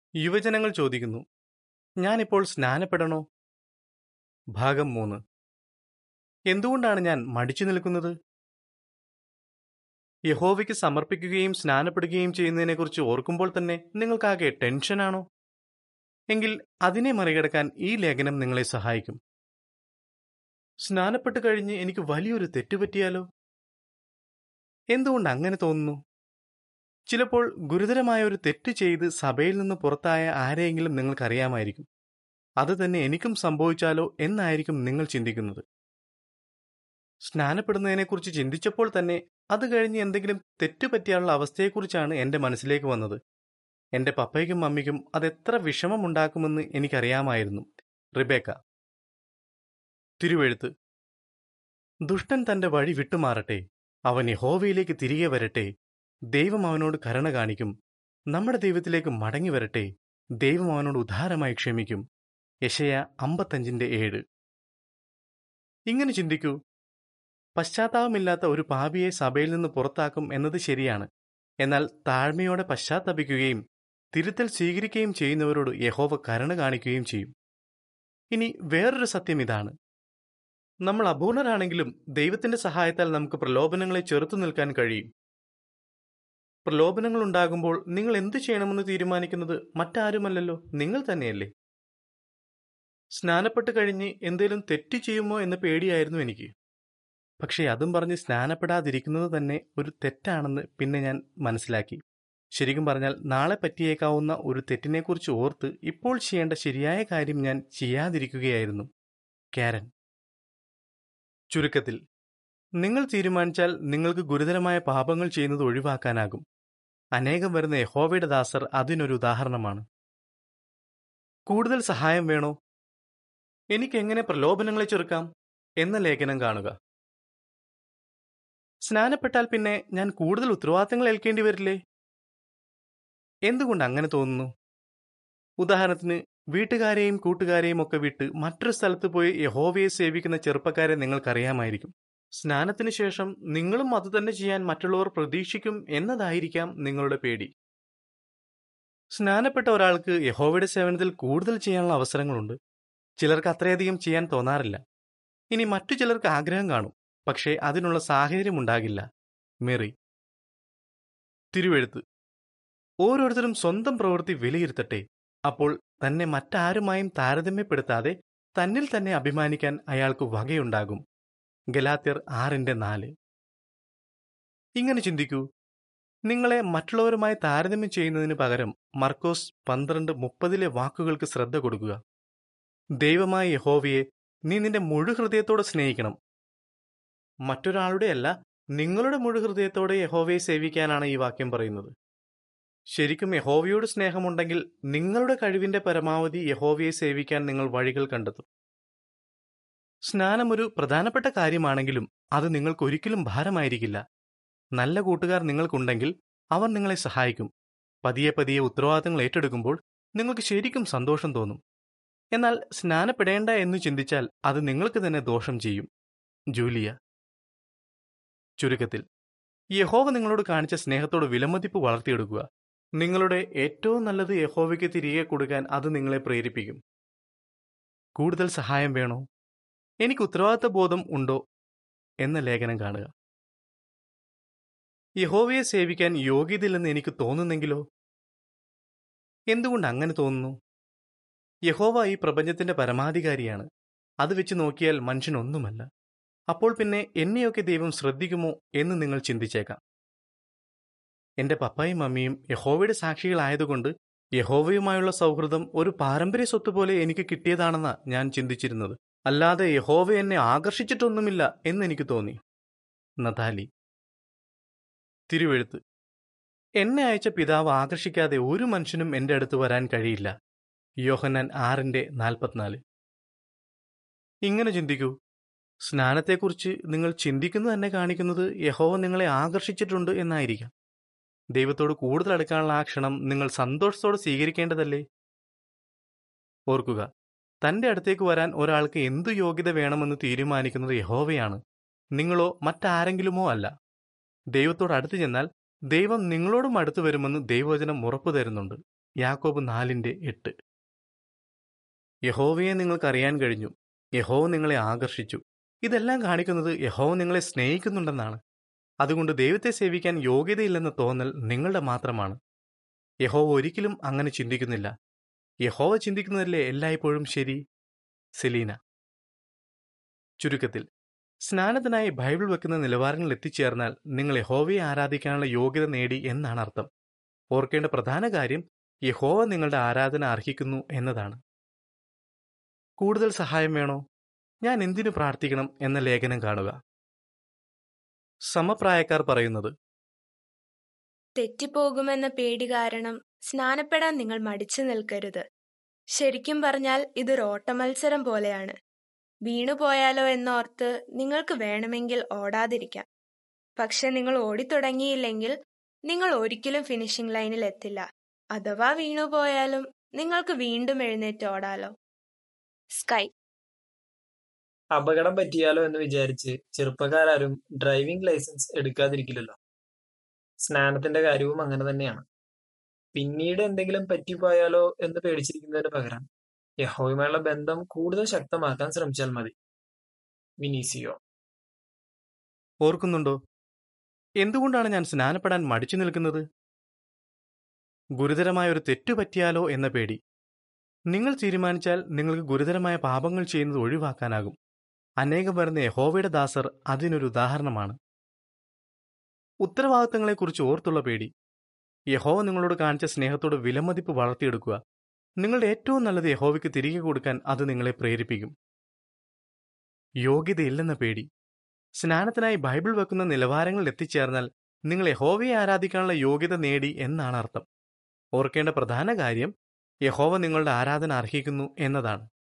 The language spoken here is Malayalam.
യുവജനങ്ങൾ ചോദിക്കുന്നു ഞാനിപ്പോൾ സ്നാനപ്പെടണോ ഭാഗം മൂന്ന് എന്തുകൊണ്ടാണ് ഞാൻ മടിച്ചു നിൽക്കുന്നത് യഹോവയ്ക്ക് സമർപ്പിക്കുകയും സ്നാനപ്പെടുകയും ചെയ്യുന്നതിനെക്കുറിച്ച് ഓർക്കുമ്പോൾ തന്നെ നിങ്ങൾക്കാകെ ടെൻഷനാണോ എങ്കിൽ അതിനെ മറികടക്കാൻ ഈ ലേഖനം നിങ്ങളെ സഹായിക്കും സ്നാനപ്പെട്ട് കഴിഞ്ഞ് എനിക്ക് വലിയൊരു തെറ്റുപറ്റിയാലോ എന്തുകൊണ്ട് അങ്ങനെ തോന്നുന്നു ചിലപ്പോൾ ഗുരുതരമായ ഒരു തെറ്റ് ചെയ്ത് സഭയിൽ നിന്ന് പുറത്തായ ആരെയെങ്കിലും നിങ്ങൾക്കറിയാമായിരിക്കും അത് തന്നെ എനിക്കും സംഭവിച്ചാലോ എന്നായിരിക്കും നിങ്ങൾ ചിന്തിക്കുന്നത് സ്നാനപ്പെടുന്നതിനെക്കുറിച്ച് ചിന്തിച്ചപ്പോൾ തന്നെ അത് കഴിഞ്ഞ് എന്തെങ്കിലും തെറ്റ് പറ്റിയാനുള്ള അവസ്ഥയെക്കുറിച്ചാണ് എൻ്റെ മനസ്സിലേക്ക് വന്നത് എൻ്റെ പപ്പയ്ക്കും മമ്മിക്കും അതെത്ര വിഷമമുണ്ടാക്കുമെന്ന് എനിക്കറിയാമായിരുന്നു റിബേക്ക തിരുവെഴുത്ത് ദുഷ്ടൻ തന്റെ വഴി വിട്ടുമാറട്ടെ അവൻ യഹോവയിലേക്ക് തിരികെ വരട്ടെ ദൈവം അവനോട് കരുണ കാണിക്കും നമ്മുടെ ദൈവത്തിലേക്ക് മടങ്ങി വരട്ടെ ദൈവം അവനോട് ഉദാരമായി ക്ഷമിക്കും യശയ അമ്പത്തഞ്ചിന്റെ ഏഴ് ഇങ്ങനെ ചിന്തിക്കൂ പശ്ചാത്താപമില്ലാത്ത ഒരു പാപിയെ സഭയിൽ നിന്ന് പുറത്താക്കും എന്നത് ശരിയാണ് എന്നാൽ താഴ്മയോടെ പശ്ചാത്തപിക്കുകയും തിരുത്തൽ സ്വീകരിക്കുകയും ചെയ്യുന്നവരോട് യഹോവ കരുണ കാണിക്കുകയും ചെയ്യും ഇനി വേറൊരു സത്യം ഇതാണ് നമ്മൾ അപൂർണരാണെങ്കിലും ദൈവത്തിന്റെ സഹായത്താൽ നമുക്ക് പ്രലോഭനങ്ങളെ ചെറുത്തു നിൽക്കാൻ കഴിയും പ്രലോഭനങ്ങൾ ഉണ്ടാകുമ്പോൾ നിങ്ങൾ എന്തു ചെയ്യണമെന്ന് തീരുമാനിക്കുന്നത് മറ്റാരുമല്ലല്ലോ നിങ്ങൾ തന്നെയല്ലേ സ്നാനപ്പെട്ട് കഴിഞ്ഞ് എന്തേലും തെറ്റ് ചെയ്യുമോ എന്ന പേടിയായിരുന്നു എനിക്ക് പക്ഷേ അതും പറഞ്ഞ് സ്നാനപ്പെടാതിരിക്കുന്നത് തന്നെ ഒരു തെറ്റാണെന്ന് പിന്നെ ഞാൻ മനസ്സിലാക്കി ശരിക്കും പറഞ്ഞാൽ നാളെ പറ്റിയേക്കാവുന്ന ഒരു തെറ്റിനെക്കുറിച്ച് ഓർത്ത് ഇപ്പോൾ ചെയ്യേണ്ട ശരിയായ കാര്യം ഞാൻ ചെയ്യാതിരിക്കുകയായിരുന്നു കാരൻ ചുരുക്കത്തിൽ നിങ്ങൾ തീരുമാനിച്ചാൽ നിങ്ങൾക്ക് ഗുരുതരമായ പാപങ്ങൾ ചെയ്യുന്നത് ഒഴിവാക്കാനാകും അനേകം വരുന്ന യഹോവയുടെ ദാസർ അതിനൊരു ഉദാഹരണമാണ് കൂടുതൽ സഹായം വേണോ എനിക്കെങ്ങനെ പ്രലോഭനങ്ങളെ ചെറുക്കാം എന്ന ലേഖനം കാണുക സ്നാനപ്പെട്ടാൽ പിന്നെ ഞാൻ കൂടുതൽ ഉത്തരവാദിത്തങ്ങൾ ഏൽക്കേണ്ടി വരില്ലേ എന്തുകൊണ്ട് അങ്ങനെ തോന്നുന്നു ഉദാഹരണത്തിന് വീട്ടുകാരെയും കൂട്ടുകാരെയും ഒക്കെ വിട്ട് മറ്റൊരു സ്ഥലത്ത് പോയി യഹോവയെ സേവിക്കുന്ന ചെറുപ്പക്കാരെ നിങ്ങൾക്കറിയാമായിരിക്കും സ്നാനത്തിന് ശേഷം നിങ്ങളും അത് തന്നെ ചെയ്യാൻ മറ്റുള്ളവർ പ്രതീക്ഷിക്കും എന്നതായിരിക്കാം നിങ്ങളുടെ പേടി സ്നാനപ്പെട്ട ഒരാൾക്ക് യഹോവയുടെ സേവനത്തിൽ കൂടുതൽ ചെയ്യാനുള്ള അവസരങ്ങളുണ്ട് ചിലർക്ക് അത്രയധികം ചെയ്യാൻ തോന്നാറില്ല ഇനി മറ്റു ചിലർക്ക് ആഗ്രഹം കാണും പക്ഷേ അതിനുള്ള സാഹചര്യം ഉണ്ടാകില്ല മെറി തിരുവെഴുത്ത് ഓരോരുത്തരും സ്വന്തം പ്രവൃത്തി വിലയിരുത്തട്ടെ അപ്പോൾ തന്നെ മറ്റാരുമായും താരതമ്യപ്പെടുത്താതെ തന്നിൽ തന്നെ അഭിമാനിക്കാൻ അയാൾക്ക് വകയുണ്ടാകും ഗലാത്യർ ആറിന്റെ നാല് ഇങ്ങനെ ചിന്തിക്കൂ നിങ്ങളെ മറ്റുള്ളവരുമായി താരതമ്യം ചെയ്യുന്നതിന് പകരം മർക്കോസ് പന്ത്രണ്ട് മുപ്പതിലെ വാക്കുകൾക്ക് ശ്രദ്ധ കൊടുക്കുക ദൈവമായ യഹോവയെ നീ നിന്റെ മുഴുഹൃദയത്തോടെ സ്നേഹിക്കണം മറ്റൊരാളുടെ അല്ല നിങ്ങളുടെ മുഴുഹൃദയത്തോടെ യഹോവയെ സേവിക്കാനാണ് ഈ വാക്യം പറയുന്നത് ശരിക്കും യഹോവയോട് സ്നേഹമുണ്ടെങ്കിൽ നിങ്ങളുടെ കഴിവിന്റെ പരമാവധി യഹോവയെ സേവിക്കാൻ നിങ്ങൾ വഴികൾ കണ്ടെത്തും സ്നാനം ഒരു പ്രധാനപ്പെട്ട കാര്യമാണെങ്കിലും അത് നിങ്ങൾക്ക് ഒരിക്കലും ഭാരമായിരിക്കില്ല നല്ല കൂട്ടുകാർ നിങ്ങൾക്കുണ്ടെങ്കിൽ അവർ നിങ്ങളെ സഹായിക്കും പതിയെ പതിയെ ഉത്തരവാദിത്തങ്ങൾ ഏറ്റെടുക്കുമ്പോൾ നിങ്ങൾക്ക് ശരിക്കും സന്തോഷം തോന്നും എന്നാൽ സ്നാനപ്പെടേണ്ട എന്ന് ചിന്തിച്ചാൽ അത് നിങ്ങൾക്ക് തന്നെ ദോഷം ചെയ്യും ജൂലിയ ചുരുക്കത്തിൽ യഹോവ നിങ്ങളോട് കാണിച്ച സ്നേഹത്തോട് വിലമതിപ്പ് വളർത്തിയെടുക്കുക നിങ്ങളുടെ ഏറ്റവും നല്ലത് യഹോവയ്ക്ക് തിരികെ കൊടുക്കാൻ അത് നിങ്ങളെ പ്രേരിപ്പിക്കും കൂടുതൽ സഹായം വേണോ എനിക്ക് ഉത്തരവാദിത്ത ബോധം ഉണ്ടോ എന്ന ലേഖനം കാണുക യഹോവയെ സേവിക്കാൻ യോഗ്യതയില്ലെന്ന് എനിക്ക് തോന്നുന്നെങ്കിലോ എന്തുകൊണ്ട് അങ്ങനെ തോന്നുന്നു യഹോവ ഈ പ്രപഞ്ചത്തിന്റെ പരമാധികാരിയാണ് അത് വെച്ച് നോക്കിയാൽ മനുഷ്യനൊന്നുമല്ല അപ്പോൾ പിന്നെ എന്നെയൊക്കെ ദൈവം ശ്രദ്ധിക്കുമോ എന്ന് നിങ്ങൾ ചിന്തിച്ചേക്കാം എന്റെ പപ്പായും മമ്മിയും യഹോവയുടെ സാക്ഷികളായതുകൊണ്ട് യഹോവയുമായുള്ള സൗഹൃദം ഒരു പാരമ്പര്യ സ്വത്ത് പോലെ എനിക്ക് കിട്ടിയതാണെന്നാ ഞാൻ ചിന്തിച്ചിരുന്നത് അല്ലാതെ യഹോവ എന്നെ ആകർഷിച്ചിട്ടൊന്നുമില്ല എന്നെനിക്ക് തോന്നി നതാലി തിരുവെഴുത്ത് എന്നെ അയച്ച പിതാവ് ആകർഷിക്കാതെ ഒരു മനുഷ്യനും എന്റെ അടുത്ത് വരാൻ കഴിയില്ല യോഹന്നാൻ ആറിന്റെ നാൽപ്പത്തിനാല് ഇങ്ങനെ ചിന്തിക്കൂ സ്നാനത്തെക്കുറിച്ച് നിങ്ങൾ ചിന്തിക്കുന്നത് തന്നെ കാണിക്കുന്നത് യഹോവ നിങ്ങളെ ആകർഷിച്ചിട്ടുണ്ട് എന്നായിരിക്കാം ദൈവത്തോട് കൂടുതൽ അടുക്കാനുള്ള ആ ക്ഷണം നിങ്ങൾ സന്തോഷത്തോടെ സ്വീകരിക്കേണ്ടതല്ലേ ഓർക്കുക തന്റെ അടുത്തേക്ക് വരാൻ ഒരാൾക്ക് എന്തു യോഗ്യത വേണമെന്ന് തീരുമാനിക്കുന്നത് യഹോവയാണ് നിങ്ങളോ മറ്റാരെങ്കിലുമോ അല്ല ദൈവത്തോട് അടുത്ത് ചെന്നാൽ ദൈവം നിങ്ങളോടും അടുത്തു വരുമെന്ന് ദൈവവചനം ഉറപ്പു തരുന്നുണ്ട് യാക്കോബ് നാലിന്റെ എട്ട് യഹോവയെ നിങ്ങൾക്ക് അറിയാൻ കഴിഞ്ഞു യഹോവ നിങ്ങളെ ആകർഷിച്ചു ഇതെല്ലാം കാണിക്കുന്നത് യഹോവ നിങ്ങളെ സ്നേഹിക്കുന്നുണ്ടെന്നാണ് അതുകൊണ്ട് ദൈവത്തെ സേവിക്കാൻ യോഗ്യതയില്ലെന്ന തോന്നൽ നിങ്ങളുടെ മാത്രമാണ് യഹോവ ഒരിക്കലും അങ്ങനെ ചിന്തിക്കുന്നില്ല യഹോവ ചിന്തിക്കുന്നതല്ലേ എല്ലായ്പ്പോഴും ശരി സെലീന ചുരുക്കത്തിൽ സ്നാനത്തിനായി ബൈബിൾ വെക്കുന്ന നിലവാരങ്ങളിൽ എത്തിച്ചേർന്നാൽ നിങ്ങൾ യഹോവയെ ആരാധിക്കാനുള്ള യോഗ്യത നേടി എന്നാണ് അർത്ഥം ഓർക്കേണ്ട പ്രധാന കാര്യം യഹോവ നിങ്ങളുടെ ആരാധന അർഹിക്കുന്നു എന്നതാണ് കൂടുതൽ സഹായം വേണോ ഞാൻ എന്തിനു പ്രാർത്ഥിക്കണം എന്ന ലേഖനം കാണുക സമപ്രായക്കാർ പറയുന്നത് തെറ്റിപ്പോകുമെന്ന പേടി കാരണം സ്നാനപ്പെടാൻ നിങ്ങൾ മടിച്ചു നിൽക്കരുത് ശരിക്കും പറഞ്ഞാൽ ഇതൊരു ഓട്ടമത്സരം പോലെയാണ് വീണുപോയാലോ എന്നോർത്ത് നിങ്ങൾക്ക് വേണമെങ്കിൽ ഓടാതിരിക്കാം പക്ഷെ നിങ്ങൾ ഓടിത്തുടങ്ങിയില്ലെങ്കിൽ നിങ്ങൾ ഒരിക്കലും ഫിനിഷിംഗ് ലൈനിൽ എത്തില്ല അഥവാ വീണുപോയാലും നിങ്ങൾക്ക് വീണ്ടും എഴുന്നേറ്റ് ഓടാലോ സ്കൈ അപകടം പറ്റിയാലോ എന്ന് വിചാരിച്ച് ചെറുപ്പക്കാരും ഡ്രൈവിംഗ് ലൈസൻസ് എടുക്കാതിരിക്കില്ലല്ലോ സ്നാനത്തിന്റെ കാര്യവും അങ്ങനെ തന്നെയാണ് പിന്നീട് എന്തെങ്കിലും പറ്റിപ്പോയാലോ എന്ന് പേടിച്ചിരിക്കുന്നതിന് പകരം യഹോയുമായുള്ള ബന്ധം കൂടുതൽ ശക്തമാക്കാൻ ശ്രമിച്ചാൽ മതി വിനീസിയോ ഓർക്കുന്നുണ്ടോ എന്തുകൊണ്ടാണ് ഞാൻ സ്നാനപ്പെടാൻ മടിച്ചു നിൽക്കുന്നത് ഗുരുതരമായ ഒരു തെറ്റു പറ്റിയാലോ എന്ന പേടി നിങ്ങൾ തീരുമാനിച്ചാൽ നിങ്ങൾക്ക് ഗുരുതരമായ പാപങ്ങൾ ചെയ്യുന്നത് ഒഴിവാക്കാനാകും അനേകം വരുന്ന യഹോവയുടെ ദാസർ അതിനൊരു ഉദാഹരണമാണ് ഉത്തരവാദിത്തങ്ങളെക്കുറിച്ച് ഓർത്തുള്ള പേടി യഹോവ നിങ്ങളോട് കാണിച്ച സ്നേഹത്തോട് വിലമതിപ്പ് വളർത്തിയെടുക്കുക നിങ്ങളുടെ ഏറ്റവും നല്ലത് യഹോവയ്ക്ക് തിരികെ കൊടുക്കാൻ അത് നിങ്ങളെ പ്രേരിപ്പിക്കും യോഗ്യതയില്ലെന്ന പേടി സ്നാനത്തിനായി ബൈബിൾ വെക്കുന്ന നിലവാരങ്ങളിൽ എത്തിച്ചേർന്നാൽ നിങ്ങൾ യഹോവയെ ആരാധിക്കാനുള്ള യോഗ്യത നേടി എന്നാണ് അർത്ഥം ഓർക്കേണ്ട പ്രധാന കാര്യം യഹോവ നിങ്ങളുടെ ആരാധന അർഹിക്കുന്നു എന്നതാണ്